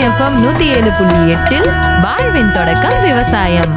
FM நூத்தி ஏழு புள்ளி எட்டில் வாழ்வின் தொடக்கம் விவசாயம்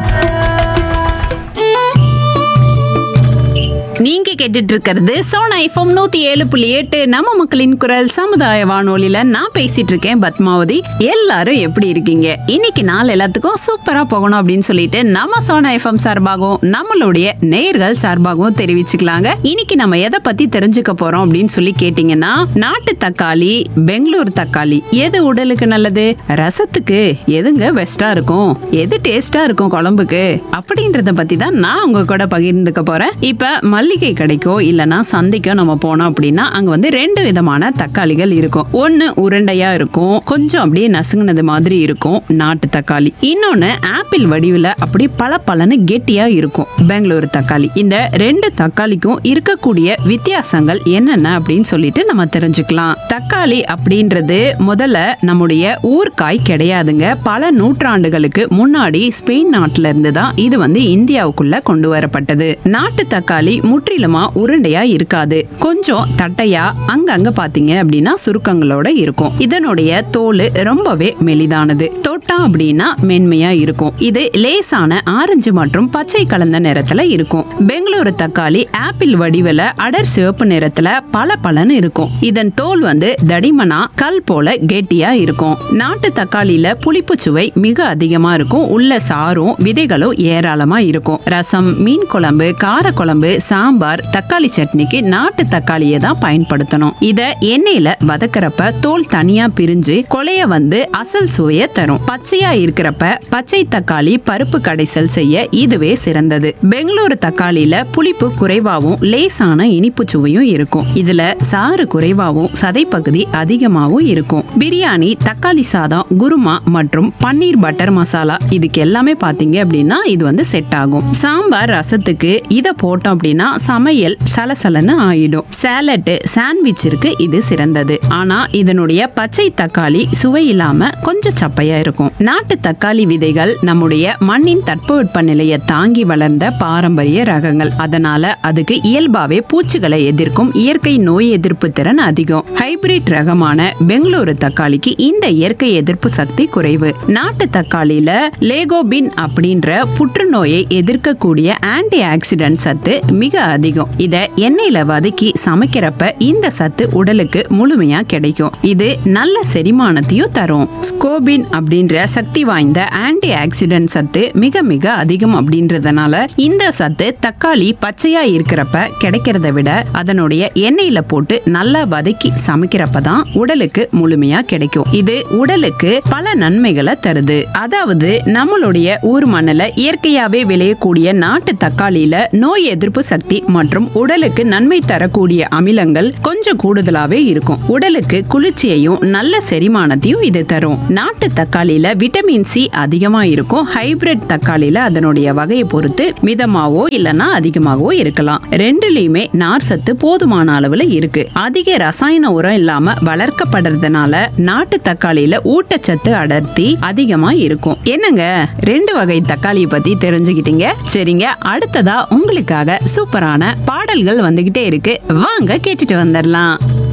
நீங்க கேட்டுட்டு இருக்கிறது சோனா எஃப்எம் நூத்தி ஏழு புள்ளி எட்டு நம்ம மக்களின் குரல் சமுதாய வானொலியில நான் பேசிட்டு இருக்கேன் பத்மாவதி எல்லாரும் எப்படி இருக்கீங்க இன்னைக்கு நாள் எல்லாத்துக்கும் சூப்பரா போகணும் அப்படின்னு சொல்லிட்டு நம்ம சோனா எஃப்எம் சார்பாகவும் நம்மளுடைய நேயர்கள் சார்பாகவும் தெரிவிச்சுக்கலாங்க இன்னைக்கு நம்ம எதை பத்தி தெரிஞ்சுக்க போறோம் அப்படின்னு சொல்லி கேட்டீங்கன்னா நாட்டு தக்காளி பெங்களூர் தக்காளி எது உடலுக்கு நல்லது ரசத்துக்கு எதுங்க பெஸ்டா இருக்கும் எது டேஸ்டா இருக்கும் குழம்புக்கு அப்படின்றத பத்தி தான் நான் உங்க கூட பகிர்ந்துக்க போறேன் இப்ப மல்லிகை கடைக்கோ இல்லனா சந்தைக்கோ நம்ம போனோம் அப்படின்னா அங்க வந்து ரெண்டு விதமான தக்காளிகள் இருக்கும் ஒன்னு உருண்டையா இருக்கும் கொஞ்சம் அப்படியே நசுங்கினது மாதிரி இருக்கும் நாட்டு தக்காளி இன்னொன்னு ஆப்பிள் வடிவுல அப்படி பல பலன்னு கெட்டியா இருக்கும் பெங்களூரு தக்காளி இந்த ரெண்டு தக்காளிக்கும் இருக்கக்கூடிய வித்தியாசங்கள் என்னென்ன அப்படின்னு சொல்லிட்டு நம்ம தெரிஞ்சுக்கலாம் தக்காளி அப்படின்றது முதல்ல நம்முடைய ஊர்காய் கிடையாதுங்க பல நூற்றாண்டுகளுக்கு முன்னாடி ஸ்பெயின் நாட்டுல இருந்து தான் இது வந்து இந்தியாவுக்குள்ள கொண்டு வரப்பட்டது நாட்டு தக்காளி முற்றிலுமா உருண்டையா இருக்காது கொஞ்சம் தட்டையா அங்கங்க பாத்தீங்க அப்படின்னா சுருக்கங்களோட இருக்கும் இதனுடைய தோல் ரொம்பவே மெலிதானது தொட்டா அப்படின்னா மென்மையா இருக்கும் இது லேசான ஆரஞ்சு மற்றும் பச்சை கலந்த நிறத்துல இருக்கும் பெங்களூரு தக்காளி ஆப்பிள் வடிவில அடர் சிவப்பு நிறத்துல பல பலன்னு இருக்கும் இதன் தோல் வந்து தடிமனா கல் போல கெட்டியா இருக்கும் நாட்டு தக்காளியில புளிப்பு சுவை மிக அதிகமா இருக்கும் உள்ள சாரும் விதைகளும் ஏராளமா இருக்கும் ரசம் மீன் குழம்பு கார குழம்பு சாம்பார் தக்காளி சட்னிக்கு நாட்டு தக்காளியை தான் பயன்படுத்தணும் இத எண்ணெயில வதக்குறப்ப தோல் தனியா பிரிஞ்சு கொலைய வந்து அசல் சுவைய தரும் பச்சையா இருக்கிறப்ப பச்சை தக்காளி பருப்பு கடைசல் செய்ய இதுவே சிறந்தது பெங்களூரு தக்காளியில புளிப்பு குறைவாவும் லேசான இனிப்பு சுவையும் இருக்கும் இதுல சாறு குறைவாவும் சதைப்பகுதி அதிகமாவும் இருக்கும் பிரியாணி தக்காளி சாதம் குருமா மற்றும் பன்னீர் பட்டர் மசாலா இதுக்கு எல்லாமே பாத்தீங்க அப்படின்னா இது வந்து செட் ஆகும் சாம்பார் ரசத்துக்கு இத போட்டோம் அப்படின்னா சமையல் சலசலன்னு ஆயிடும் சேலட்டு சாண்ட்விச்சிற்கு இது சிறந்தது ஆனா இதனுடைய பச்சை தக்காளி சுவை இல்லாம கொஞ்சம் சப்பையா இருக்கும் நாட்டு தக்காளி விதைகள் நம்முடைய மண்ணின் தட்பவெட்ப நிலையை தாங்கி வளர்ந்த பாரம்பரிய ரகங்கள் அதனால அதுக்கு இயல்பாவே பூச்சிகளை எதிர்க்கும் இயற்கை நோய் எதிர்ப்பு திறன் அதிகம் ஹைபிரிட் ரகமான பெங்களூரு தக்காளிக்கு இந்த இயற்கை எதிர்ப்பு சக்தி குறைவு நாட்டு தக்காளியில லேகோபின் அப்படின்ற புற்றுநோயை எதிர்க்கக்கூடிய ஆன்டி ஆக்சிடென்ட் சத்து மிக அதிகம் இத எண்ணெயில வதக்கி சமைக்கிறப்ப இந்த சத்து உடலுக்கு முழுமையா கிடைக்கும் இது நல்ல செரிமானத்தையும் தரும் ஸ்கோபின் அப்படின்ற சக்தி வாய்ந்த ஆன்டி ஆக்சிடென்ட் சத்து மிக மிக அதிகம் அப்படின்றதுனால இந்த சத்து தக்காளி பச்சையா இருக்கிறப்ப கிடைக்கிறத விட அதனுடைய எண்ணெயில போட்டு நல்லா வதக்கி சமைக்கிறப்ப தான் உடலுக்கு முழுமையா கிடைக்கும் இது உடலுக்கு பல நன்மைகளை தருது அதாவது நம்மளுடைய ஊர் மண்ணுல இயற்கையாவே விளையக்கூடிய நாட்டு தக்காளியில நோய் எதிர்ப்பு சக்தி மற்றும் உடலுக்கு நன்மை தரக்கூடிய அமிலங்கள் கொஞ்சம் கூடுதலாவே இருக்கும் உடலுக்கு குளிர்ச்சியையும் நல்ல செரிமானத்தையும் இது தரும் நாட்டு தக்காளியில விட்டமின் சி அதிகமா இருக்கும் ஹைபிரிட் தக்காளியில அதனுடைய வகையை பொறுத்து மிதமாவோ இல்லனா அதிகமாகவோ இருக்கலாம் ரெண்டுலயுமே நார் சத்து போதுமான அளவுல இருக்கு அதிக ரசாயன உரம் இல்லாம வளர்க்கப்படுறதுனால நாட்டு தக்காளியில ஊட்டச்சத்து அடர்த்தி அதிகமா இருக்கும் என்னங்க ரெண்டு வகை தக்காளியை பத்தி தெரிஞ்சுக்கிட்டீங்க சரிங்க அடுத்ததா உங்களுக்காக சூப்பரான பாடல்கள் வந்துகிட்டே இருக்கு வாங்க கேட்டுட்டு வந்துடலாம்